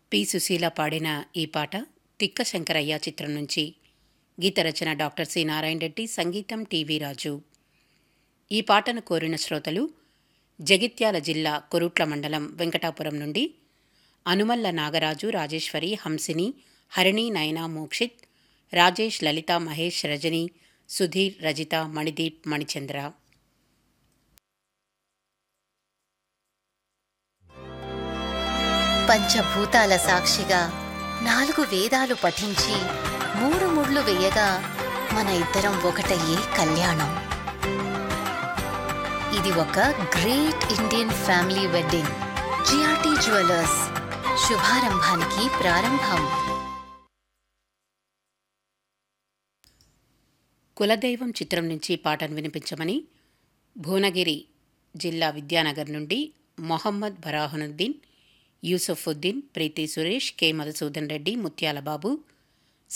P Susheela పాడిన ఈ పాట తిక్క శంకరయ్య చిత్రం నుంచి గీత రచన డాక్టర్ సి నారాయణ రెడ్డి సంగీతం టీవీ రాజు ఈ పాటను కోరిన శ్రోతలు జగిత్యాల జిల్లా కొరుట్ల మండలం వెంకటాపురం నుండి అనుమల్ల నాగరాజు రాజేశ్వరి హంసిని హరిణి నయనా మోక్షిత్ రాజేష్ లలిత మహేష్ రజని సుధీర్ రజిత మణిదీప్ మణిచంద్ర పంచభూతాల సాక్షిగా నాలుగు వేదాలు పఠించి మూడు ముళ్ళు వేయగా మన ఇద్దరం ఒకటయ్యే కళ్యాణం ఇది ఒక great Indian family wedding GRT jewellers శుభారంభానికి ప్రారంభం కులదైవం చిత్రం నుంచి పాటను వినిపించమని భువనగిరి జిల్లా విద్యానగర్ నుండి మొహమ్మద్ బరాహనుద్దీన్ యూసఫుద్దీన్ ప్రీతి సురేష్ కె మధుసూదన్ రెడ్డి ముత్యాల బాబు